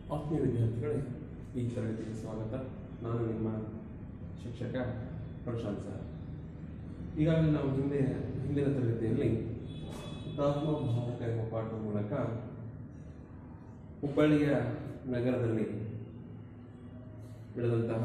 ಆತ್ಮೀಯ ವಿದ್ಯಾರ್ಥಿಗಳೇ ಈ ತರಗತಿಗೆ ಸ್ವಾಗತ ನಾನು ನಿಮ್ಮ ಶಿಕ್ಷಕ ಪ್ರಶಾಂತ್ ಸರ್ ಈಗಾಗಲೇ ನಾವು ಹಿಂದೆ ಹಿಂದಿನ ತರಗತಿಯಲ್ಲಿ ಹುತಾತ್ಮ ಭಾರತ ಎಂಬ ಪಾಠದ ಮೂಲಕ ಹುಬ್ಬಳ್ಳಿಯ ನಗರದಲ್ಲಿ ನಡೆದಂತಹ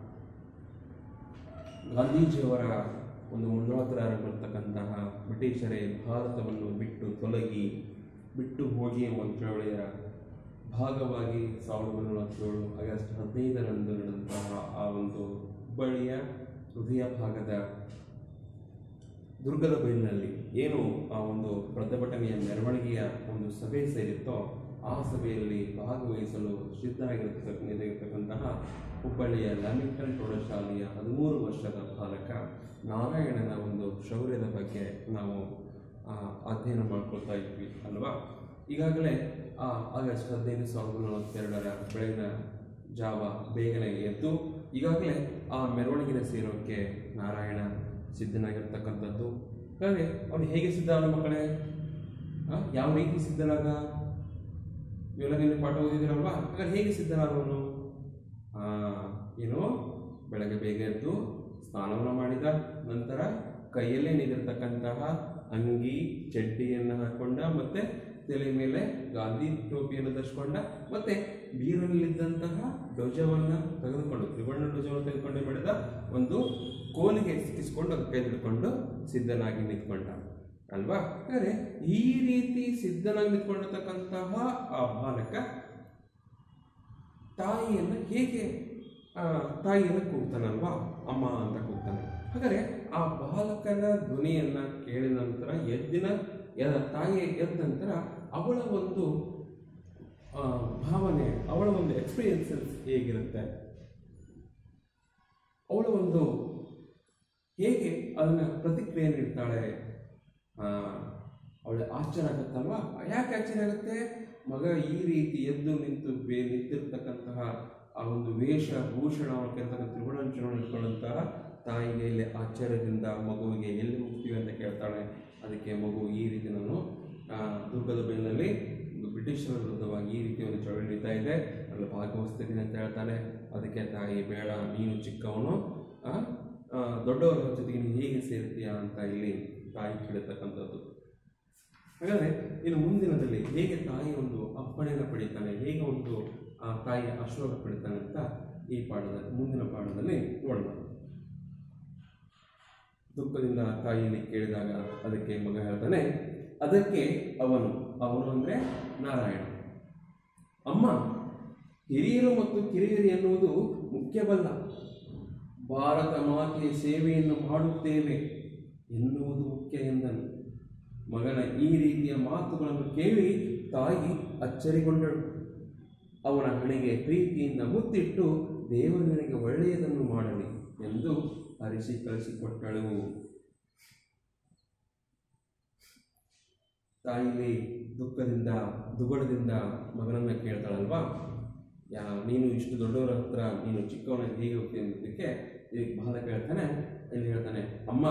ಗಾಂಧೀಜಿಯವರ ಒಂದು ಮುನ್ನೋತ್ತರಾಗಿರ್ತಕ್ಕಂತಹ ಬ್ರಿಟಿಷರೇ ಭಾರತವನ್ನು ಬಿಟ್ಟು ತೊಲಗಿ ಬಿಟ್ಟು ಹೋಗಿ ಎಂಬ ಚಳವಳಿಯ ಭಾಗವಾಗಿ ಸಾವಿರದ ಒಂಬೈನೂರ ನಲವತ್ತೇಳು ಆಗಸ್ಟ್ ಹದಿನೈದರಂದು ನಡೆದಂತಹ ಆ ಒಂದು ಹುಬ್ಬಳ್ಳಿಯ ಹೃದಯ ಭಾಗದ ದುರ್ಗದ ಬೈಲಿನಲ್ಲಿ ಏನು ಆ ಒಂದು ಪ್ರತಿಭಟನೆಯ ಮೆರವಣಿಗೆಯ ಒಂದು ಸಭೆ ಸೇರಿತ್ತೋ ಆ ಸಭೆಯಲ್ಲಿ ಭಾಗವಹಿಸಲು ಸಿದ್ಧರಾಗಿರತಕ್ಕಂತಹ ಹುಬ್ಬಳ್ಳಿಯ ಲ್ಯಾಮಿಂಗ್ಟನ್ ಪ್ರೌಢಶಾಲೆಯ ಹದಿಮೂರು ವರ್ಷದ ಬಾಲಕ ನಾರಾಯಣನ ಒಂದು ಶೌರ್ಯದ ಬಗ್ಗೆ ನಾವು ಆ, ಅಧ್ಯಯನ ಮಾಡ್ಕೊಳ್ತಾ ಇದ್ವಿ ಅಲ್ವಾ ಈಗಾಗಲೇ ಆ ಆಗಸ್ಟ್ ಹದಿನೈದು ಸಾವಿರದ ಒಂಬೈನೂರ ನಲವತ್ತೆರಡರ ಬೆಳಗಿನ ಜಾವ ಬೇಗನೆ ಎದ್ದು ಈಗಾಗಲೇ ಆ ಮೆರವಣಿಗೆನ ಸೇರೋಕ್ಕೆ ನಾರಾಯಣ ಸಿದ್ಧನಾಗಿರ್ತಕ್ಕಂಥದ್ದು ಹಾಗಾದ್ರೆ ಅವನು ಹೇಗೆ ಸಿದ್ಧ ಅವನ ಮಕ್ಕಳೇ ಆ, ಯಾವ ರೀತಿ ಸಿದ್ಧನಾಗ ಇವೆಲ್ಲ ನೀವು ಪಾಠ ಓದಿದಿರಲ್ವಾ ಹಾಗಾದ್ರೆ ಹೇಗೆ ಸಿದ್ಧನಾದವನು ಆ, ಏನು ಬೆಳಗ್ಗೆ ಬೇಗ ಎದ್ದು ಸ್ನಾನವನ್ನು ಮಾಡಿದ ನಂತರ ಕೈಯಲ್ಲೇ ನಿಂತಿರ್ತಕ್ಕಂತಹ ಅಂಗಿ ಚಡ್ಡಿಯನ್ನು ಹಾಕೊಂಡ ಮತ್ತೆ ತಲೆ ಮೇಲೆ ಗಾಂಧಿ ಟೋಪಿಯನ್ನು ಧರಿಸಿಕೊಂಡ ಮತ್ತೆ ಬೀರಲ್ಲಿದ್ದಂತಹ ಧ್ವಜವನ್ನು ತೆಗೆದುಕೊಂಡು ತ್ರಿವರ್ಣ ಧ್ವಜವನ್ನು ತೆಗೆದುಕೊಂಡು ಬೆಳೆದ ಒಂದು ಕೋಲಿಗೆ ಸಿಕ್ಕಿಸಿಕೊಂಡು ಅದು ಕೈ ಹಿಡ್ಕೊಂಡು ಸಿದ್ಧನಾಗಿ ನಿಂತ್ಕೊಂಡ ಅಲ್ವಾ ಹಾಗಾದ್ರೆ ಈ ರೀತಿ ಸಿದ್ಧನಾಗಿ ನಿಂತ್ಕೊಂಡಿರ್ತಕ್ಕಂತಹ ಆ ಬಾಲಕ ತಾಯಿಯನ್ನು ಹೇಗೆ ಆ, ತಾಯಿಯನ್ನು ಕೂಗ್ತಾನಲ್ವಾ ಅಮ್ಮ ಅಂತ ಕೂಗ್ತಾನೆ ಹಾಗಾದ್ರೆ ಆ ಬಾಲಕನ ಧ್ವನಿಯನ್ನ ಕೇಳಿದ ನಂತರ ಎದ್ದಿನ ಎ- ತಾಯಿ ಎದ್ದ ನಂತರ ಅವಳ ಒಂದು ಆ, ಭಾವನೆ ಅವಳ ಒಂದು ಎಕ್ಸ್ಪೀರಿಯನ್ಸಸ್ ಹೇಗಿರುತ್ತೆ ಅವಳ ಒಂದು ಹೇಗೆ ಅದನ್ನ ಪ್ರತಿಕ್ರಿಯೆ ನೀಡ್ತಾಳೆ ಆ, ಅವಳ ಆಶ್ಚರ್ಯ ಆಗುತ್ತಲ್ವಾ ಯಾಕೆ ಆಶ್ಚರ್ಯ ಆಗುತ್ತೆ ಮಗ ಈ ರೀತಿ ಎದ್ದು ನಿಂತು ಬೇ ನಿಂತಿರ್ತಕ್ಕಂತಹ ಆ ಒಂದು ವೇಷ ಭೂಷಣ ಅವನಿರ್ತಕ್ಕಂಥ ತ್ರಿಗುಣ ಇಟ್ಕೊಂಡಂತಹ ತಾಯಿಗೆ ಇಲ್ಲಿ ಆಶ್ಚರ್ಯದಿಂದ ಮಗುವಿಗೆ ಎಲ್ಲಿ ಹೋಗ್ತೀವಿ ಅಂತ ಕೇಳ್ತಾಳೆ ಅದಕ್ಕೆ ಮಗು ಈ ರೀತಿ ನಾನು ಆ, ದುರ್ಗದ ಬೈಲಿನಲ್ಲಿ ಬ್ರಿಟಿಷರ ವಿರುದ್ಧವಾಗಿ ಈ ರೀತಿ ಒಂದು ಚಳವಳಿ ನಡೀತಾ ಇದೆ ಅದರಲ್ಲಿ ಭಾಗವಹಿಸ್ತೀನಿ ಅಂತ ಹೇಳ್ತಾನೆ ಅದಕ್ಕೆ ತಾಯಿ ಬೇಡ ನೀನು ಚಿಕ್ಕವನು ಆ, ಆ, ದೊಡ್ಡವರ ಜೊತೆಗೆ ನೀನು ಹೇಗೆ ಸೇರ್ತೀಯಾ ಅಂತ ಇಲ್ಲಿ ತಾಯಿ ಕೇಳಿರ್ತಕ್ಕಂಥದ್ದು ಹಾಗಾದ್ರೆ ಇನ್ನು ಮುಂದಿನದಲ್ಲಿ ಹೇಗೆ ತಾಯಿ ಒಂದು ಅಪ್ಪಣೆಯನ್ನು ಪಡಿತಾನೆ ಹೇಗೆ ಒಂದು ಆ ತಾಯಿಯ ಆಶೀರ್ವಾದ ಪಡಿತಾನೆ ಅಂತ ಈ ಪಾಠದ ಮುಂದಿನ ಪಾಠದಲ್ಲಿ ನೋಡೋಣ ದುಃಖದಿಂದ ತಾಯಿಯಲ್ಲಿ ಕೇಳಿದಾಗ ಅದಕ್ಕೆ ಮಗ ಹೇಳ್ತಾನೆ ಅದಕ್ಕೆ ಅವನು ಅವನು ಅಂದ್ರೆ ನಾರಾಯಣ ಅಮ್ಮ ಹಿರಿಯರು ಮತ್ತು ಕಿರಿಯರು ಎನ್ನುವುದು ಮುಖ್ಯವಲ್ಲ ಭಾರತ ಮಾತೆಯ ಸೇವೆಯನ್ನು ಮಾಡುತ್ತೇವೆ ಎನ್ನುವುದು ಮುಖ್ಯ ಎಂದನು ಮಗನ ಈ ರೀತಿಯ ಮಾತುಗಳನ್ನು ಕೇಳಿ ತಾಯಿ ಅಚ್ಚರಿಗೊಂಡಳು ಅವನ ಹಣೆಗೆ ಪ್ರೀತಿಯಿಂದ ಮುತ್ತಿಟ್ಟು ದೇವರು ನಿನಗೆ ಒಳ್ಳೆಯದನ್ನು ಮಾಡಲಿ ಎಂದು ಹರಿಸಿ ಕಳಿಸಿಕೊಟ್ಟಳು ತಾಯಿಲಿ ದುಃಖದಿಂದ ದುಗುಡದಿಂದ ಮಗನನ್ನ ಕೇಳ್ತಾಳಲ್ವಾ ಯಾ ನೀನು ಇಷ್ಟು ದೊಡ್ಡವರ ಹತ್ರ ನೀನು ಚಿಕ್ಕವನಾಗಿ ಹೇಗೆ ಹೋಗ್ತೀನಿ ಅನ್ನೋದಕ್ಕೆ ಈಗ ಬಾಲಕ ಹೇಳ್ತಾನೆ ಇಲ್ಲಿ ಹೇಳ್ತಾನೆ ಅಮ್ಮ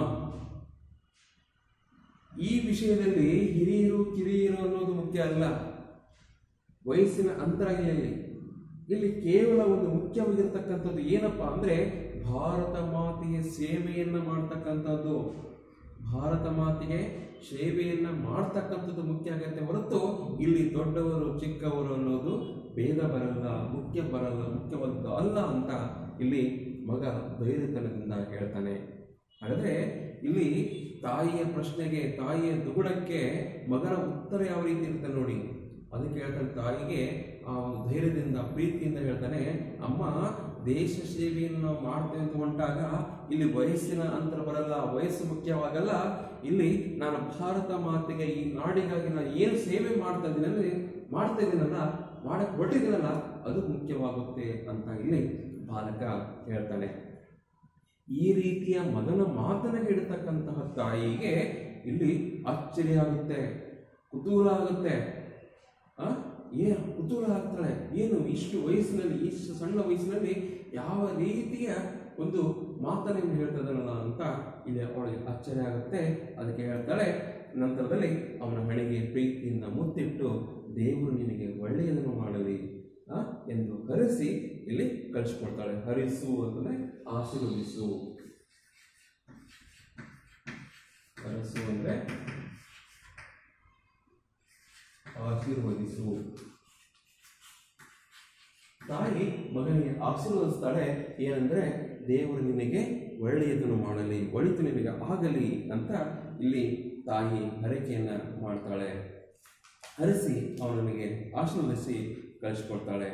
ಈ ವಿಷಯದಲ್ಲಿ ಹಿರಿಯರು ಕಿರಿಯರು ಅನ್ನೋದು ಮುಖ್ಯ ಅಲ್ಲ ವಯಸ್ಸಿನ ಅಂತರ ಇಲ್ಲಿ ಇಲ್ಲಿ ಕೇವಲ ಒಂದು ಮುಖ್ಯವಾಗಿರ್ತಕ್ಕಂಥದ್ದು ಏನಪ್ಪಾ ಅಂದ್ರೆ ಭಾರತ ಮಾತೆಯ ಸೇವೆಯನ್ನ ಮಾಡ್ತಕ್ಕಂಥದ್ದು ಭಾರತ ಮಾತೆಗೆ ಸೇವೆಯನ್ನ ಮಾಡ್ತಕ್ಕಂಥದ್ದು ಮುಖ್ಯ ಆಗತ್ತೆ ಹೊರತು ಇಲ್ಲಿ ದೊಡ್ಡವರು ಚಿಕ್ಕವರು ಅನ್ನೋದು ಭೇದ ಬರಲ್ಲ ಮುಖ್ಯ ಬರಲ್ಲ ಮುಖ್ಯವಾದದ್ದು ಅಲ್ಲ ಅಂತ ಇಲ್ಲಿ ಮಗ ಧೈರ್ಯತನದಿಂದ ಹೇಳ್ತಾನೆ ಹಾಗಾದ್ರೆ ಇಲ್ಲಿ ತಾಯಿಯ ಪ್ರಶ್ನೆಗೆ ತಾಯಿಯ ದುಗುಡಕ್ಕೆ ಮಗನ ಉತ್ತರ ಯಾವ ರೀತಿ ಇರುತ್ತೆ ನೋಡಿ ಅದಕ್ಕೆ ಹೇಳ್ತಾನೆ ತಾಯಿಗೆ ಆ ಒಂದು ಧೈರ್ಯದಿಂದ ಪ್ರೀತಿಯಿಂದ ಹೇಳ್ತಾನೆ ಅಮ್ಮ ದೇಶ ಸೇವೆಯನ್ನು ನಾವು ಮಾಡ್ತೇವೆ ಅಂತ ಹೊಂಟಾಗ ಇಲ್ಲಿ ವಯಸ್ಸಿನ ಅಂತರ ಬರಲ್ಲ ವಯಸ್ಸು ಮುಖ್ಯವಾಗಲ್ಲ ಇಲ್ಲಿ ನಾನು ಭಾರತ ಮಾತೆಗೆ ಈ ನಾಡಿಗಾಗಿ ನಾನು ಏನು ಸೇವೆ ಮಾಡ್ತಾ ಇದ್ದೀನಿ ಅಂದ್ರೆ ಮಾಡ್ತಾ ಇದ್ದೀನಲ್ಲ ಮಾಡಕ್ ಹೊರಟಿದ್ದೀನಲ್ಲ ಅದು ಮುಖ್ಯವಾಗುತ್ತೆ ಅಂತ ಇಲ್ಲಿ ಬಾಲಕ ಹೇಳ್ತಾನೆ ಈ ರೀತಿಯ ಮಗನ ಮಾತನ್ನ ಕೇಳತಕ್ಕಂತಹ ತಾಯಿಗೆ ಇಲ್ಲಿ ಆಶ್ಚರ್ಯ ಆಗುತ್ತೆ ಕುತೂಹಲ ಆಗುತ್ತೆ ಆ ಏನು ಕುತೂಹಲ ಆಗ್ತಾಳೆ ಏನು ಇಷ್ಟು ವಯಸ್ಸಿನಲ್ಲಿ ಇಷ್ಟು ಸಣ್ಣ ವಯಸ್ಸಿನಲ್ಲಿ ಯಾವ ರೀತಿಯ ಒಂದು ಮಾತನ್ನ ಇವ್ನು ಹೇಳ್ತಾ ಇದ್ದಾನಲ್ಲ ಅಂತ ಇಲ್ಲಿ ಅವಳಿಗೆ ಆಶ್ಚರ್ಯ ಆಗುತ್ತೆ ಅದಕ್ಕೆ ಹೇಳ್ತಾಳೆ ನಂತರದಲ್ಲಿ ಅವನ ಹಣೆಗೆ ಪ್ರೀತಿಯಿಂದ ಮುತ್ತಿಟ್ಟು ದೇವರು ನಿನಗೆ ಒಳ್ಳೆಯದನ್ನು ಮಾಡಲಿ ಆ, ಎಂದು ಹರಿಸಿ ಇಲ್ಲಿ ಕಳಿಸ್ಕೊಡ್ತಾಳೆ ಹರಿಸು ಅಂತಂದ್ರೆ ಆಶೀರ್ವದಿಸು ಹರಸು ಅಂದ್ರೆ ಆಶೀರ್ವದಿಸು ತಾಯಿ ಮಗನಿಗೆ ಆಶೀರ್ವದಿಸ್ತಾಳೆ ಏನಂದ್ರೆ ದೇವರು ನಿನಗೆ ಒಳ್ಳೆಯದನ್ನು ಮಾಡಲಿ ಒಳಿತು ನಿನಗೆ ಆಗಲಿ ಅಂತ ಇಲ್ಲಿ ತಾಯಿ ಹರಕೆಯನ್ನ ಮಾಡ್ತಾಳೆ ಹರಿಸಿ ಅವನಿಗೆ ಆಶೀರ್ವದಿಸಿ ಕಳಿಸ್ಕೊಡ್ತಾಳೆ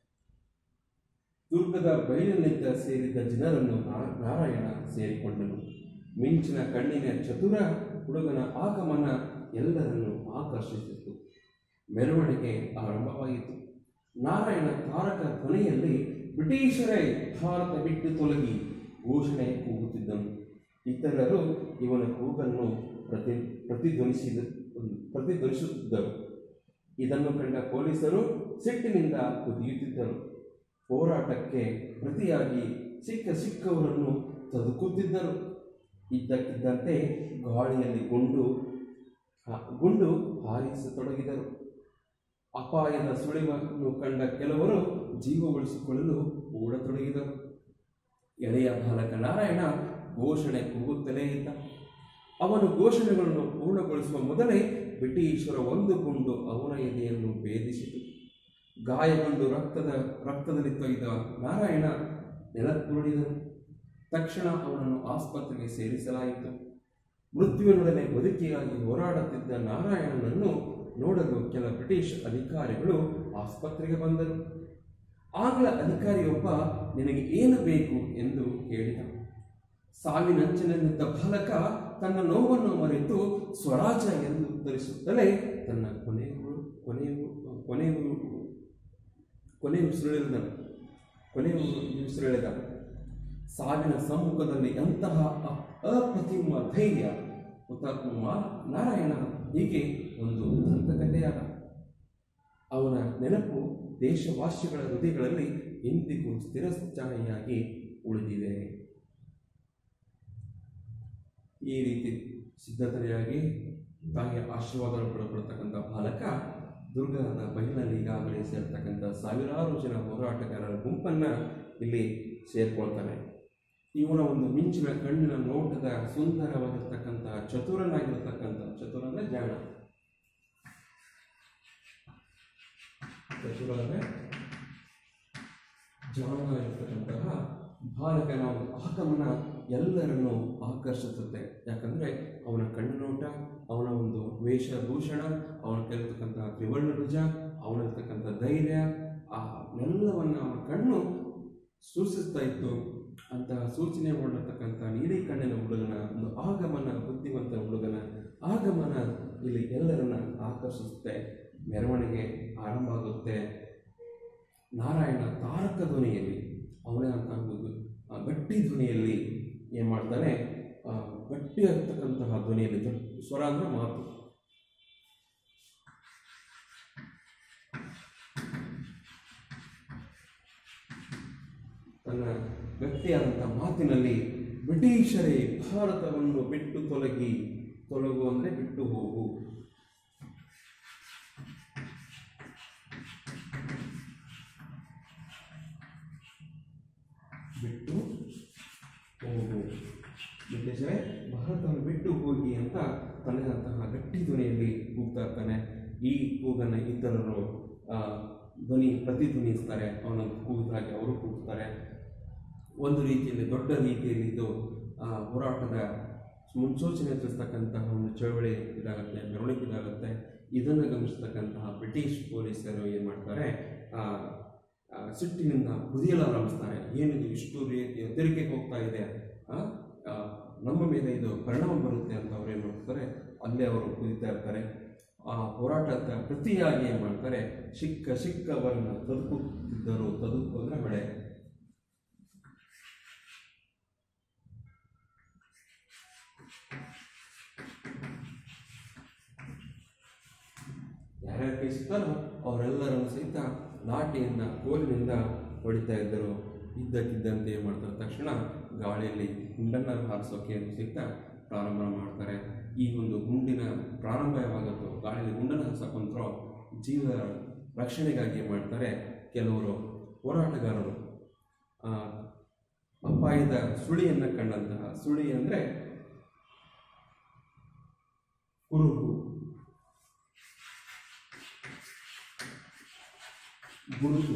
ದುರ್ಗದ ಬಯಲಿನಿಂದ ಸೇರಿದ ಜನರನ್ನು ನಾ- ನಾರಾಯಣ ಸೇರಿಕೊಂಡನು ಮಿಂಚಿನ ಕಣ್ಣಿನ ಚತುರ ಹುಡುಗನ ಆಗಮನ ಎಲ್ಲರನ್ನು ಆಕರ್ಷಿಸಿತು ಮೆರವಣಿಗೆ ಆರಂಭವಾಯಿತು ನಾರಾಯಣ ತಾರಕ ಧ್ವನಿಯಲ್ಲಿ ಬ್ರಿಟಿಷರೇ ಭಾರತ ಬಿಟ್ಟು ತೊಲಗಿ ಘೋಷಣೆ ಕೂಗುತ್ತಿದ್ದನು ಇತರರು ಇವನ ಕೂಗನ್ನು ಪ್ರತಿ ಪ್ರತಿಧ್ವನಿಸಿದ ಪ್ರತಿಧ್ವನಿಸುತ್ತಿದ್ದರು ಇದನ್ನು ಕಂಡ ಪೊಲೀಸರು ಸಿಟ್ಟಿನಿಂದ ಕುದಿಯುತ್ತಿದ್ದರು ಹೋರಾಟಕ್ಕೆ ಪ್ರತಿಯಾಗಿ ಸಿಕ್ಕ ಸಿಕ್ಕವರನ್ನು ತದುಕುತ್ತಿದ್ದರು ಇದ್ದಕ್ಕಿದ್ದಂತೆ ಗಾಳಿಯಲ್ಲಿ ಗುಂಡು ಹ- ಗುಂಡು ಹಾರಿಸತೊಡಗಿದರು ಅಪಾಯದ ಸುಳಿವನ್ನು ಕಂಡ ಕೆಲವರು ಜೀವ ಉಳಿಸಿಕೊಳ್ಳಲು ಓಡತೊಡಗಿದರು ಎಳೆಯ ಬಾಲಕ ನಾರಾಯಣ ಘೋಷಣೆ ಕೂಗುತ್ತಲೇ ಇದ್ದ ಅವನು ಘೋಷಣೆಗಳನ್ನು ಪೂರ್ಣಗೊಳಿಸುವ ಮೊದಲೇ ಬ್ರಿಟಿಷರ ಒಂದು ಗುಂಡು ಅವನ ಎದೆಯನ್ನು ಭೇದಿಸಿತು ಗಾಯಗೊಂಡು ರಕ್ತದ ರಕ್ತದಲ್ಲಿ ತೊಯ್ದ ನಾರಾಯಣ ನೆಲಕ್ಕುರುಳಿದನು ತಕ್ಷಣ ಅವನನ್ನು ಆಸ್ಪತ್ರೆಗೆ ಸೇರಿಸಲಾಯಿತು ಮೃತ್ಯುವಿನೊಡನೆ ಬದುಕಿಯಾಗಿ ಹೋರಾಡುತ್ತಿದ್ದ ನಾರಾಯಣನನ್ನು ನೋಡಲು ಕೆಲ ಬ್ರಿಟಿಷ್ ಅಧಿಕಾರಿಗಳು ಆಸ್ಪತ್ರೆಗೆ ಬಂದರು ಆಂಗ್ಲ ಅಧಿಕಾರಿಯೊಬ್ಬ ನಿನಗೆ ಏನು ಬೇಕು ಎಂದು ಕೇಳಿದ ಸಾವಿನಂಚಿನಲ್ಲಿದ್ದ ಬಾಲಕ ತನ್ನ ನೋವನ್ನು ಮರೆತು ಸ್ವರಾಜ ಎಂದು ಉತ್ತರಿಸುತ್ತಲೇ ತನ್ನ ಕೊನೆಯು ಕೊನೆಯು ಕೊನೆಯು ಕೊನೆಯ ಉಸಿರೆಳೆದನು ಕೊನೆಯ ಉಸಿರೆಳೆದ ಸಾವಿನ ಸಮ್ಮುಖದಲ್ಲಿ ಎಂತಹ ಅ- ಅಪ್ರತಿಮ ಧೈರ್ಯ ಹುತಾತ್ಮ ಮಾ- ನಾರಾಯಣ ಹೀಗೆ ಒಂದು ದಂತಕಥೆಯಾದ ಅವನ ನೆನಪು ದೇಶವಾಸಿಗಳ ಹೃದಯಗಳಲ್ಲಿ ಎಂದಿಗೂ ಸ್ಥಿರಸ್ಥಾಯಿಯಾಗಿ ಉಳಿದಿದೆ ಈ ರೀತಿ ಸಿದ್ಧತೆಯಾಗಿ ತಾಯಿಯ ಆಶೀರ್ವಾದ ಪಡೆದುಕೊಳ್ತಕ್ಕಂಥ ಬಾಲಕ ದುರ್ಗದ ಬಯಲಿನಲ್ಲಿ ಈಗಾಗಲೇ ಸೇರ್ತಕ್ಕಂಥ ಸಾವಿರಾರು ಜನ ಹೋರಾಟಗಾರರ ಗುಂಪನ್ನ ಇಲ್ಲಿ ಸೇರ್ಕೊಳ್ತಾನೆ ಇವನ ಒಂದು ಮಿಂಚಿನ ಕಣ್ಣಿನ ನೋಟದ ಸುಂದರವಾಗಿರ್ತಕ್ಕಂಥ ಚತುರನಾಗಿರ್ತಕ್ಕಂಥ ಚತುರ ಅಂದ್ರೆ ಜಾಣ ಚತುರ ಅಂದ್ರೆ ಜಾಣವಾಗಿರ್ತಕ್ಕಂತಹ ಬಾಲಕನ ಒಂದು ಆಗಮನ ಎಲ್ಲರನ್ನು ಆಕರ್ಷಿಸುತ್ತೆ ಯಾಕಂದ್ರೆ ಅವನ ಕಣ್ಣು ನೋಟ ಅವನ ಒಂದು ವೇಷಭೂಷಣ ಅವನ ಕಲಿತಕ್ಕಂತಹ ತ್ರಿವರ್ಣ ಧ್ವಜ ಅವನಿರ್ತಕ್ಕಂಥ ಧೈರ್ಯ ಆ ಎಲ್ಲವನ್ನ ಅವನ ಕಣ್ಣು ಸೂಚಿಸ್ತಾ ಇತ್ತು ಅಂತಹ ಸೂಚನೆ ಮಾಡಿರ್ತಕ್ಕಂಥ ನೀಲಿ ಕಣ್ಣಿನ ಹುಡುಗನ ಒಂದು ಆಗಮನ ಬುದ್ಧಿವಂತ ಹುಡುಗನ ಆಗಮನ ಇಲ್ಲಿ ಎಲ್ಲರನ್ನ ಆಕರ್ಷಿಸುತ್ತೆ ಮೆರವಣಿಗೆ ಆರಂಭ ಆಗುತ್ತೆ ನಾರಾಯಣ ತಾರಕ ಧ್ವನಿಯಲ್ಲಿ ಅವನೇ ಅಂತ ಒಂದು ಆ ಗಟ್ಟಿ ಧ್ವನಿಯಲ್ಲಿ ಏನು ಮಾಡ್ತಾನೆ ಆ ಗಟ್ಟಿ ಆಗ್ತಕ್ಕಂತಹ ಧ್ವನಿಯಲ್ಲಿ ಧ್ವ- ಸ್ವರ ಅಂದ್ರೆ ಮಾತು ತನ್ನ ಗಟ್ಟಿಯಾದಂಥ ಮಾತಿನಲ್ಲಿ ಬ್ರಿಟಿಷರೇ ಭಾರತವನ್ನು ಬಿಟ್ಟು ತೊಲಗಿ ತೊಲಗು ಅಂದರೆ ಬಿಟ್ಟು ಹೋಗು ಬಿಟ್ಟು ಹೋಗು ಬ್ರಿಟಿಷರೇ ಭಾರತವನ್ನು ಬಿಟ್ಟು ಹೋಗಿ ಅಂತ ತನ್ನದಂತಹ ಗಟ್ಟಿ ಧ್ವನಿಯಲ್ಲಿ ಕೂಗ್ತಾ ಇರ್ತಾನೆ ಈ ಕೂಗನ್ನು ಇತರರು ಆ, ಧ್ವನಿ ಪ್ರತಿಧ್ವನಿಸ್ತಾರೆ ಅವನ ಕೂಗಿದ ಹಾಗೆ ಅವರು ಕೂಗ್ತಾರೆ ಒಂದು ರೀತಿಯಲ್ಲಿ ದೊಡ್ಡ ರೀತಿಯಲ್ಲಿ ಇದು ಆ, ಹೋರಾಟದ ಮುನ್ಸೂಚನೆ ತಿಳಿಸ್ತಕ್ಕಂತಹ ಒಂದು ಚಳವಳಿ ಇದಾಗುತ್ತೆ ಮೆರವಣಿಗೆ ಇದಾಗುತ್ತೆ ಇದನ್ನು ಗಮನಿಸ್ತಕ್ಕಂತಹ ಬ್ರಿಟಿಷ್ ಪೊಲೀಸರು ಏನು ಮಾಡ್ತಾರೆ ಆ, ಆ, ಸಿಟ್ಟಿನಿಂದ ಕುದಿಯಲಾರಂಭಿಸ್ತಾರೆ ಏನಿದು ಇಷ್ಟು ರೀತಿಯ ತೆರಿಗೆ ಹೋಗ್ತಾ ಇದೆ ಆ, ಆ, ನಮ್ಮ ಮೇಲೆ ಇದು ಪರಿಣಾಮ ಬರುತ್ತೆ ಅಂತ ಅವ್ರು ಏನು ಮಾಡ್ತಾರೆ ಅಲ್ಲೇ ಅವರು ಕುದಿತಾ ಇರ್ತಾರೆ ಆ ಹೋರಾಟದ ಪ್ರತಿಯಾಗಿ ಏನು ಮಾಡ್ತಾರೆ ಸಿಕ್ಕ ಸಿಕ್ಕವರನ್ನ ತದುಕುತ್ತಿದ್ದರು ತದುಕು ಅಂದ್ರೆ ಮಳೆ ಯಾರ್ಯಾರು ಕೈ ಸಿಗ್ತಾರೋ ಅವರೆಲ್ಲರನ್ನು ಸಹಿತ ಲಾಠಿಯಿಂದ ಕೋಲಿನಿಂದ ಹೊಡಿತಾ ಇದ್ದರು ಇದ್ದಕ್ಕಿದ್ದಂತೆ ಏನು ಮಾಡ್ತಾರೆ ತಕ್ಷಣ ಗಾಳಿಯಲ್ಲಿ ಗುಂಡನ್ನು ಹಾರಿಸೋಕೆ ಸಹಿತ ಪ್ರಾರಂಭ ಮಾಡ್ತಾರೆ ಈ ಒಂದು ಗುಂಡಿನ ಪ್ರಾರಂಭ ಯಾವಾಗತ್ತೋ ಗಾಳಿಯಲ್ಲಿ ಗುಂಡನ್ನು ಹಾರಿಸೋಕಂತರೋ ಜೀವ ರಕ್ಷಣೆಗಾಗಿ ಏನು ಮಾಡ್ತಾರೆ ಕೆಲವರು ಹೋರಾಟಗಾರರು ಆ, ಅಪಾಯದ ಸುಳಿಯನ್ನು ಕಂಡಂತಹ ಸುಳಿ ಅಂದರೆ ಕುರುಹು ಗುರುತು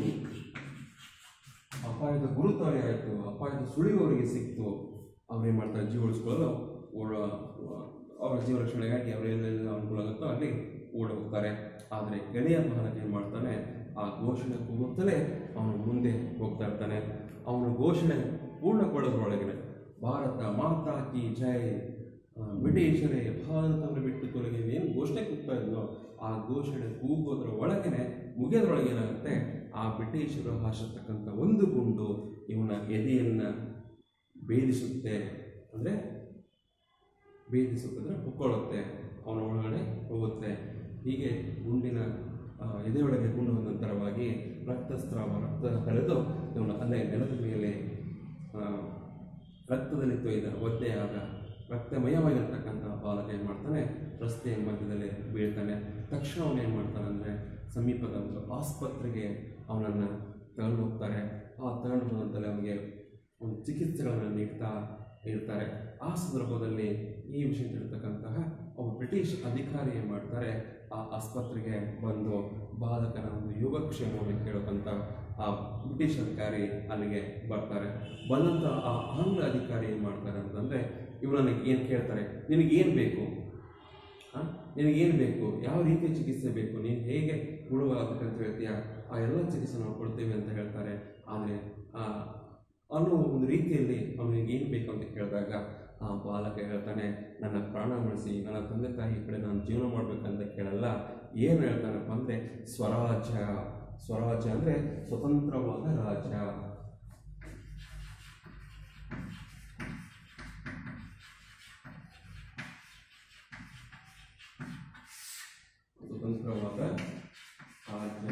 ಅಪಾಯದ ಗುರುತಾರೆ ಆಯಿತು ಅಪಾಯದ ಸುಳಿವು ಅವರಿಗೆ ಸಿಕ್ತು ಅವ್ರೇನು ಮಾಡ್ತಾರೆ ಜೀವ ಉಳಿಸ್ಕೊಳ್ಳಲು ಓಡ ಅವರ ಜೀವ ರಕ್ಷಣೆಗಾಗಿ ಅವರೆಲ್ಲೆಲ್ಲ ಅನುಕೂಲ ಆಗುತ್ತೋ ಅಲ್ಲಿ ಓಡ ಹೋಗ್ತಾರೆ ಆದರೆ ಗೆಳೆಯ ಬಾಲಕ ಏನು ಮಾಡ್ತಾನೆ ಆ ಘೋಷಣೆ ಕೂಗುತ್ತಲೇ ಅವನು ಮುಂದೆ ಹೋಗ್ತಾ ಇರ್ತಾನೆ ಅವನ ಘೋಷಣೆ ಪೂರ್ಣಗೊಳ್ಳೋದ್ರೊಳಗೆ ಭಾರತ ಮಾತಾ ಕಿ ಜೈ ಆ, ಬ್ರಿಟಿಷರೇ ಭಾರತವನ್ನು ಬಿಟ್ಟು ತೊಲಗಿ ಏನು ಘೋಷಣೆ ಕೂಗ್ತಾ ಇದ್ನೋ ಆ ಘೋಷಣೆ ಕೂಗೋದ್ರ ಒಳಗನೆ ಮುಗಿಯೋದ್ರೊಳಗೆ ಏನಾಗುತ್ತೆ ಆ ಬ್ರಿಟಿಷರು ಹಾಸಿರ್ತಕ್ಕಂಥ ಒಂದು ಗುಂಡು ಇವನ ಎದೆಯನ್ನು ಭೇದಿಸುತ್ತೆ ಅಂದರೆ ಭೇದಿಸುತ್ತಂದ್ರೆ ಹುಕ್ಕೊಳ್ಳುತ್ತೆ ಅವನ ಒಳಗಡೆ ಹೋಗುತ್ತೆ ಹೀಗೆ ಗುಂಡಿನ ಆ, ಎದೆಯೊಳಗೆ ಗುಂಡು ಹೋದ ನಂತರವಾಗಿ ರಕ್ತಸ್ರಾವ ರಕ್ತ ಹರಿದು ಇವನು ಅಲ್ಲೇ ನೆಲದ ಮೇಲೆ ಆ, ರಕ್ತದಲ್ಲಿ ತೊಯ್ದ ಒದ್ದೆಯಾದ ರಕ್ತಮಯವಾಗಿರ್ತಕ್ಕಂಥ ಬಾಲಕ ಏನು ಮಾಡ್ತಾನೆ ರಸ್ತೆಯ ಮಧ್ಯದಲ್ಲಿ ಬೀಳ್ತಾನೆ ತಕ್ಷಣ ಅವನು ಏನು ಮಾಡ್ತಾನೆ ಅಂದರೆ ಸಮೀಪದ ಒಂದು ಆಸ್ಪತ್ರೆಗೆ ಅವನನ್ನು ತಗೊಂಡು ಹೋಗ್ತಾರೆ ಆ ತಗೊಂಡು ಹೋದಂತಲೇ ಅವನಿಗೆ ಒಂದು ಚಿಕಿತ್ಸೆಗಳನ್ನು ನೀಡ್ತಾ ಇರ್ತಾರೆ ಆ ಸಂದರ್ಭದಲ್ಲಿ ಈ ವಿಷಯ ತಿಳಿರ್ತಕ್ಕಂತಹ ಒಬ್ಬ ಬ್ರಿಟಿಷ್ ಅಧಿಕಾರಿ ಏನು ಮಾಡ್ತಾರೆ ಆ ಆಸ್ಪತ್ರೆಗೆ ಬಂದು ಬಾಲಕನ ಒಂದು ಯೋಗಕ್ಷೇಮವನ್ನು ಕೇಳೋಕ್ಕಂತ ಆ ಬ್ರಿಟಿಷ್ ಅಧಿಕಾರಿ ಅಲ್ಲಿಗೆ ಬರ್ತಾರೆ ಬಂದಂಥ ಆ ಆಂಗ್ಲ ಅಧಿಕಾರಿ ಏನು ಮಾಡ್ತಾರೆ ಅಂತಂದರೆ ಇವನನ್ನು ಏನು ಕೇಳ್ತಾರೆ ನಿನಗೇನು ಬೇಕು ಆ? ನಿನಗೇನು ಬೇಕು ಯಾವ ರೀತಿಯ ಚಿಕಿತ್ಸೆ ಬೇಕು ನೀನು ಹೇಗೆ ಗುಣವಾಗಬೇಕಂತ ಹೇಳ್ತೀಯ ಆ ಎಲ್ಲ ಚಿಕಿತ್ಸೆ ನಾವು ಕೊಡ್ತೇವೆ ಅಂತ ಹೇಳ್ತಾರೆ ಆದರೆ ಆ ಅನ್ನೋ ಒಂದು ರೀತಿಯಲ್ಲಿ ಅವನಿಗೆ ಏನು ಬೇಕು ಅಂತ ಕೇಳಿದಾಗ ಆ ಬಾಲಕ ಹೇಳ್ತಾನೆ ನನ್ನ ಪ್ರಾಣ ಉಳಿಸಿ ನನ್ನ ತಂದೆ ತಾಯಿ ಕಡೆ ನಾನು ಜೀವನ ಮಾಡ್ಬೇಕಂತ ಕೇಳಲ್ಲ ಏನು ಹೇಳ್ತಾನಪ್ಪ ಅಂದರೆ ಸ್ವರಾಜ್ಯ ಸ್ವರಾಜ್ಯ ಅಂದರೆ ಸ್ವತಂತ್ರವಾದ ರಾಜ್ಯ ಸ್ವತಂತ್ರವಾದ ರಾಜ್ಯ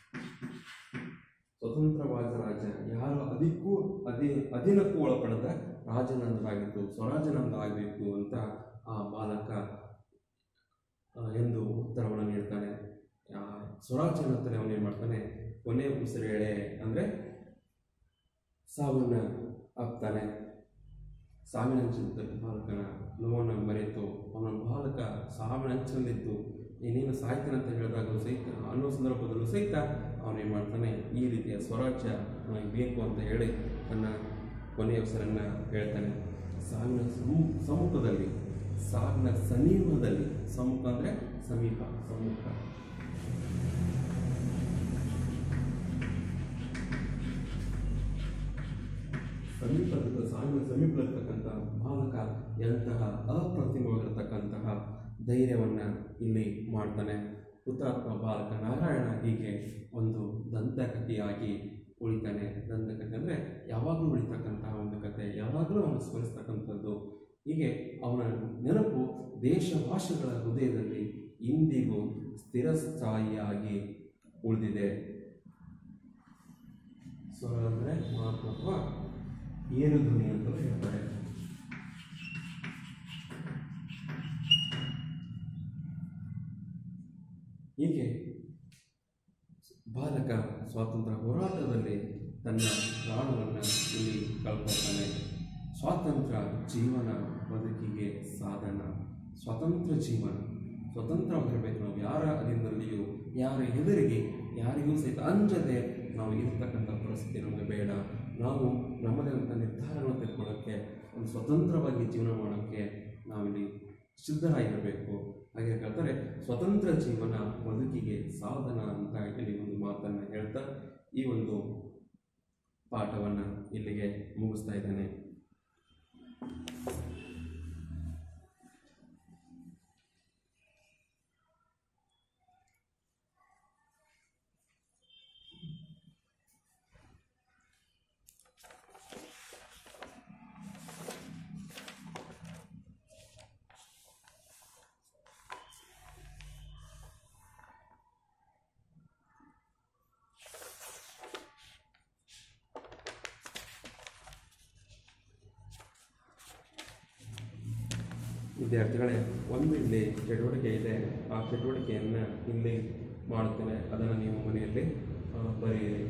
ಸ್ವತಂತ್ರವಾದ ರಾಜ್ಯ ಯಾರು ಅದಕ್ಕೂ ಅಧೀ ಅಧೀನಕ್ಕೂ ಒಳಪಡದ ರಾಜನಂದಾಗಿತ್ತು ಸ್ವರಾಜನಂದಾಗಬೇಕು ಅಂತ ಆ ಬಾಲಕ ಆ, ಎಂದು ಉತ್ತರವನ್ನು ನೀಡ್ತಾನೆ ಆ, ಸ್ವರಾಜ್ಯ ನಂತರ ಅವನು ಏನು ಮಾಡ್ತಾನೆ ಕೊನೆ ಉಸಿರೆಳೆ ಅಂದರೆ ಸಾವನ್ನ ಆಗ್ತಾನೆ ಸಾವಿನಂಚಿದ್ದ ಬಾಲಕನ ನೋವನ್ನು ಮರೆತು ಅವನ ಬಾಲಕ ಸಾವಿನಂಚಲ್ಲಿದ್ದು ನೀನೇನು ಸಾಯ್ತಾನಂತ ಹೇಳಿದಾಗ ಸಹಿತ ಅನ್ನೋ ಸಂದರ್ಭದಲ್ಲೂ ಸಹಿತ ಅವನೇನು ಮಾಡ್ತಾನೆ ಈ ರೀತಿಯ ಸ್ವರಾಜ್ಯ ನನಗೆ ಬೇಕು ಅಂತ ಹೇಳಿ ತನ್ನ ಕೊನೆಯ ಹೆಸರನ್ನು ಹೇಳ್ತಾನೆ ಸಾವಿನ ಸಮ್ಮು- ಸಮ್ಮುಖದಲ್ಲಿ ಸಾವಿನ ಸಮೀಪದಲ್ಲಿ ಸಮ್ಮುಖ ಅಂದರೆ ಸಮೀಪ ಸಮ್ಮುಖ ಸಮೀಪದ ಸಾವಿನ ಸಮೀಪದಲ್ಲಿರ್ತಕ್ಕಂಥ ಬಾಲಕ ಎಂತಹ ಅಪ್ರತಿಮವಾಗಿರತಕ್ಕಂತಹ ಧೈರ್ಯವನ್ನು ಇಲ್ಲಿ ಮಾಡ್ತಾನೆ ಹುತಾತ್ಮ ಬಾಲಕ ನಾರಾಯಣ ಹೀಗೆ ಒಂದು ದಂತಕಥೆಯಾಗಿ ಉಳಿತಾನೆ ದಂತಕಥೆ ಅಂದರೆ ಯಾವಾಗಲೂ ಉಳಿತಕ್ಕಂತಹ ಒಂದು ಕಥೆ ಯಾವಾಗಲೂ ಅವನು ಸ್ಮರಿಸ್ತಕ್ಕಂಥದ್ದು ಹೀಗೆ ಅವನ ನೆನಪು ದೇಶ ಭಾಷೆಗಳ ಹೃದಯದಲ್ಲಿ ಇಂದಿಗೂ ಸ್ಥಿರಸ್ಥಾಯಿಯಾಗಿ ಉಳಿದಿದೆ ಸ್ವರ ಅಂದರೆ ಮಾತು ಅಥವಾ ಏರು ಧ್ವನಿ ಅಂತಲೂ ಹೇಳ್ತಾರೆ ಹೀಗೆ ಬಾಲಕ ಸ್ವಾತಂತ್ರ್ಯ ಹೋರಾಟದಲ್ಲಿ ತನ್ನ ಪ್ರಾಣವನ್ನು ಇಲ್ಲಿ ಕಳ್ಕೊಳ್ತಾನೆ ಸ್ವಾತಂತ್ರ್ಯ ಜೀವನ ಬದುಕಿಗೆ ಸಾಧನ ಸ್ವತಂತ್ರ ಜೀವನ ಸ್ವತಂತ್ರವಾಗಿರಬೇಕು ನಾವು ಯಾರ ಅಧೀನದಲ್ಲಿಯೂ ಯಾರ ಎದುರಿಗೆ ಯಾರಿಗೂ ಸಹಿತ ಅಂಜದೆ ನಾವು ಇರ್ತಕ್ಕಂಥ ಪರಿಸ್ಥಿತಿ ನಮಗೆ ಬೇಡ ನಾವು ನಮ್ಮದೇ ಅಂತ ನಿರ್ಧಾರಗಳನ್ನು ತೆಗೆದುಕೊಳ್ಳೋಕ್ಕೆ ಒಂದು ಸ್ವತಂತ್ರವಾಗಿ ಜೀವನ ಮಾಡೋಕ್ಕೆ ನಾವಿಲ್ಲಿ ಸಿದ್ಧರಾಗಿರಬೇಕು ಹಾಗೆ ಹೇಳ್ತಾರೆ ಸ್ವತಂತ್ರ ಜೀವನ ಬದುಕಿಗೆ ಸಾಧನ ಅಂತ ಇಲ್ಲಿ ಒಂದು ಮಾತನ್ನು ಹೇಳ್ತಾ ಈ ಒಂದು ಪಾಠವನ್ನು ಇಲ್ಲಿಗೆ ಮುಗಿಸ್ತಾ ಇದ್ದೇನೆ ವಿದ್ಯಾರ್ಥಿಗಳೇ ಒಂದು ಇಲ್ಲಿ ಚಟುವಟಿಕೆ ಇದೆ ಆ ಚಟುವಟಿಕೆಯನ್ನು ಇಲ್ಲಿ ಮಾಡುತ್ತೇನೆ ಅದನ್ನು ನೀವು ಮನೆಯಲ್ಲಿ ಆ, ಬರೆಯಿರಿ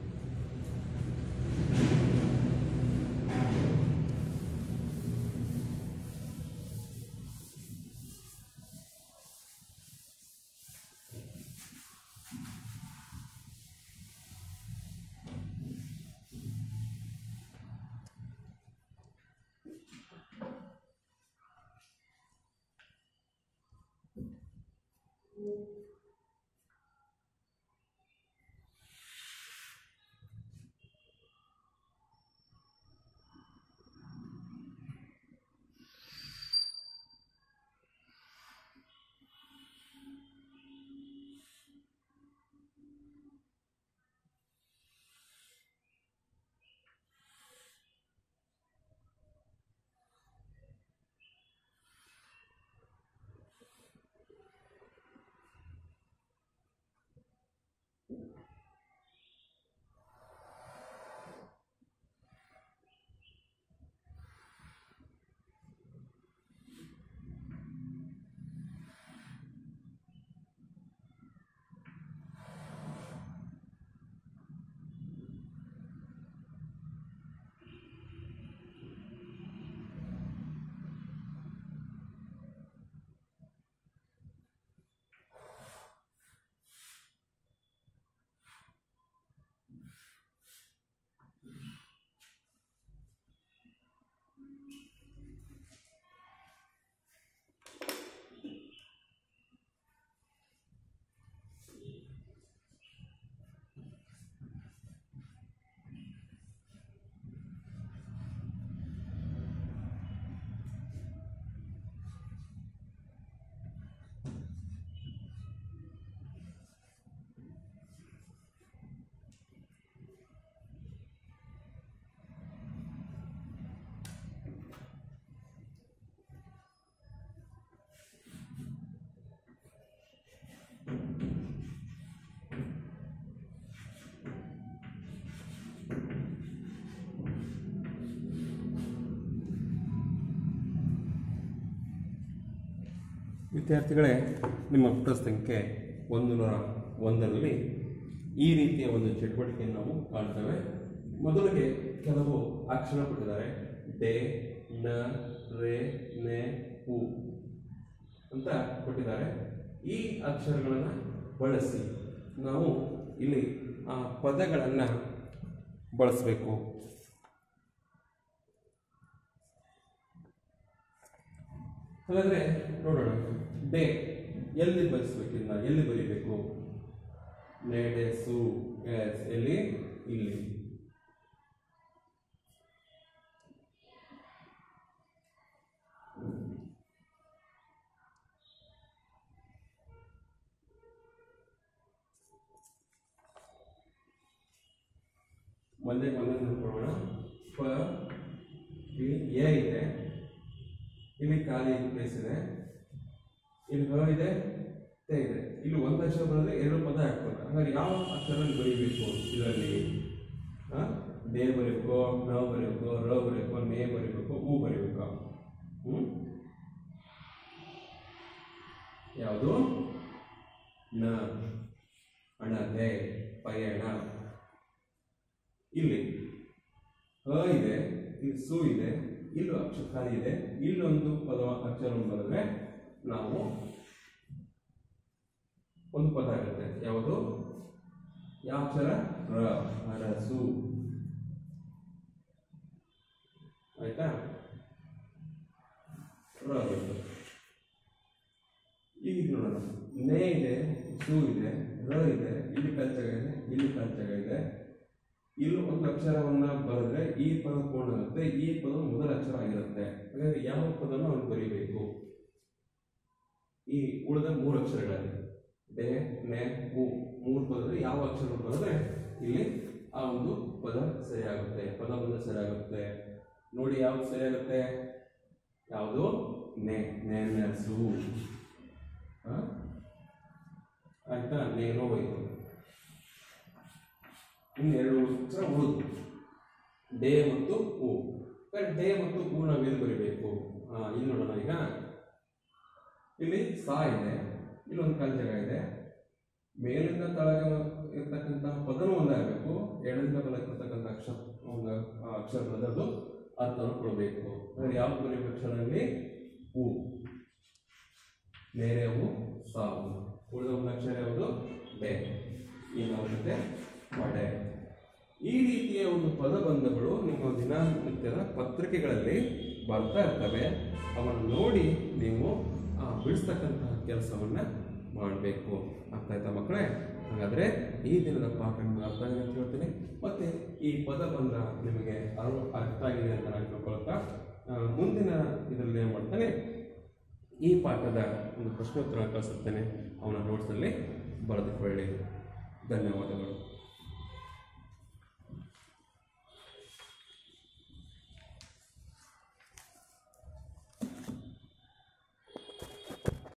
ವಿದ್ಯಾರ್ಥಿಗಳೇ ನಿಮ್ಮ ಪುಟ ಸಂಖ್ಯೆ ಒಂದು ನೂರ ಒಂದರಲ್ಲಿ ಈ ರೀತಿಯ ಒಂದು ಚಟುವಟಿಕೆಯನ್ನು ನಾವು ಕಾಣ್ತೇವೆ ಮೊದಲಿಗೆ ಕೆಲವು ಅಕ್ಷರ ಕೊಟ್ಟಿದ್ದಾರೆ ಡೆ ನ ರೇ ನೆ ಹು ಅಂತ ಕೊಟ್ಟಿದ್ದಾರೆ ಈ ಅಕ್ಷರಗಳನ್ನು ಬಳಸಿ ನಾವು ಇಲ್ಲಿ ಆ ಪದಗಳನ್ನು ಬಳಸಬೇಕು ಹಾಗಾದ್ರೆ ನೋಡೋಣ ಡೇ ಎಲ್ಲಿ ಬರೆಸ್ಬೇಕು ಇದನ್ನ ಎಲ್ಲಿ ಬರೀಬೇಕು ನೆಡೆಸು ಎಸ್ ಎಲ್ಲಿ ಇಲ್ಲಿ ಒಂದೇ ಒಂದೇ ನೋಡ್ಕೊಳ್ಳೋಣ ಪ ಇಲ್ಲಿ ಎ ಇದೆ ಇಲ್ಲಿ ಖಾಲಿ ಪ್ಲೇಸ್ ಇದೆ ಇಲ್ಲಿ ಹ ಇದೆ ತೆ ಇದೆ ಇಲ್ಲಿ ಒಂದು ಅಕ್ಷರ ಬರೆದ್ರೆ ಎರಡು ಪದ ಹಾಕ್ತಾರೆ ಹಾಗಾದ್ರೆ ಯಾವ ಅಕ್ಷರ ಬರೀಬೇಕು ಇದರಲ್ಲಿ ಆ? ದೇ ಬರೀಬೇಕು ನ ಬರೀಬೇಕು ರ ಬರೀಬೇಕು ನೇ ಬರೀಬೇಕು ಹೂ ಬರೀಬೇಕು ಹ್ಮ್ ಯಾವುದು ನ ಅಣತೆ ಪಯಣ ಇಲ್ಲಿ ಅ ಇದೆ ಇಲ್ಲಿ ಸು ಇದೆ ಇಲ್ಲೂ ಅಕ್ಷರ ಖಾಲಿ ಇದೆ ಇಲ್ಲೊಂದು ಪದ ಅಕ್ಷರವನ್ನು ಬರೆದ್ರೆ ನಾವು ಒಂದು ಪದ ಆಗುತ್ತೆ ಯಾವುದು ಯಾವ ಅಕ್ಷರ ರ ಅರಸು ಆಯ್ತಾ ರ ಬಂತು ಈಗ ಇದು ನೋಡೋಣ ನೇ ಇದೆ ಸು ಇದೆ ರ ಇದೆ ಇಲ್ಲಿ ಕಲ್ಚಗ ಇದೆ ಇಲ್ಲಿ ಕಲ್ಚಗ ಇದೆ ಇಲ್ಲಿ ಒಂದು ಅಕ್ಷರವನ್ನ ಬರೆದ್ರೆ ಈ ಪದ ಪೂರ್ಣ ಆಗುತ್ತೆ ಈ ಪದ ಮೊದಲ ಅಕ್ಷರ ಆಗಿರುತ್ತೆ ಹಾಗಾದ್ರೆ ಯಾವ ಪದನ ಅವನು ಬರೀಬೇಕು ಈ ಉಳಿದ ಮೂರು ಅಕ್ಷರಗಳಲ್ಲಿ ಡೆ ನೆ ಹು ಮೂರು ಪದದಲ್ಲಿ ಯಾವ ಅಕ್ಷರ ಬರೆದ್ರೆ ಇಲ್ಲಿ ಆ ಒಂದು ಪದ ಸರಿಯಾಗುತ್ತೆ ಪದ ಬಂದ ಸರಿಯಾಗುತ್ತೆ ನೋಡಿ ಯಾವ್ದು ಸರಿಯಾಗುತ್ತೆ ಯಾವುದು ನೆ ನೆನಸು ಆ? ಆಯ್ತಾ ನೇನೋ ಹೋಯ್ತು ಇನ್ನು ಎರಡು ಅಕ್ಷರ ಉಳಿದು ಡೇ ಮತ್ತು ಹೂ ಡೇ ಮತ್ತು ಹೂ ನಾವೇನು ಬರೀಬೇಕು ಹಾ ಇಲ್ಲಿ ನೋಡೋಣ ಈಗ ಇಲ್ಲಿ ಸಾ ಇದೆ ಇಲ್ಲೊಂದು ಕಾಲ್ ಜಾಗ ಇದೆ ಮೇಲಿಂದ ತಳಗೆ ಇರ್ತಕ್ಕಂತಹ ಪದನೂ ಒಂದಾಗಬೇಕು ಎಡದಿಂದ ಬಲಕ್ಕೆ ಇರ್ತಕ್ಕಂಥ ಅಕ್ಷರ ಒಂದು ಆ ಅಕ್ಷರ ಬರೆದದ್ದು ಅರ್ಥವನ್ನು ಕೊಡಬೇಕು ಅಂದ್ರೆ ಯಾವ್ದು ಬರೀಬೇಕು ಅಕ್ಷರದಲ್ಲಿ ಉ ಬೇರೆ ಅವು ಸಾವು ಉಳಿದ ಒಂದು ಅಕ್ಷರ ಯಾವುದು ಬೆ ಇನ್ನೊಂದಿದೆ ವಡೆ ಈ ರೀತಿಯ ಒಂದು ಪದಬಂಧಗಳು ನಿಮ್ಮ ದಿನನಿತ್ಯದ ಪತ್ರಿಕೆಗಳಲ್ಲಿ ಬರ್ತಾ ಇರ್ತವೆ ಅವನ್ನು ನೋಡಿ ನೀವು ಆ ಬಿಡಿಸ್ತಕ್ಕಂತಹ ಕೆಲಸವನ್ನ ಮಾಡಬೇಕು ಅರ್ಥ ಆಯ್ತಾ ಮಕ್ಕಳೇ ಹಾಗಾದ್ರೆ ಈ ದಿನದ ಪಾಠ ನಿಮ್ಗೆ ಅರ್ಥ ಆಗಿದೆ ಅಂತ ಹೇಳ್ತೀನಿ ಮತ್ತೆ ಈ ಪದಬಂಧ ನಿಮಗೆ ಅರು ಅರ್ಥ ಆಗಿದೆ ಅಂತ ನಾನು ತಿಳ್ಕೊಳ್ತಾ ಆ, ಮುಂದಿನ ಇದರಲ್ಲಿ ಏನು ಮಾಡ್ತಾನೆ ಈ ಪಾಠದ ಒಂದು ಪ್ರಶ್ನೋತ್ತರ ಕಳಿಸುತ್ತೇನೆ ಅವನ ನೋಟ್ಸಲ್ಲಿ ಬರೆದುಕೊಳ್ಳಿ ಧನ್ಯವಾದಗಳು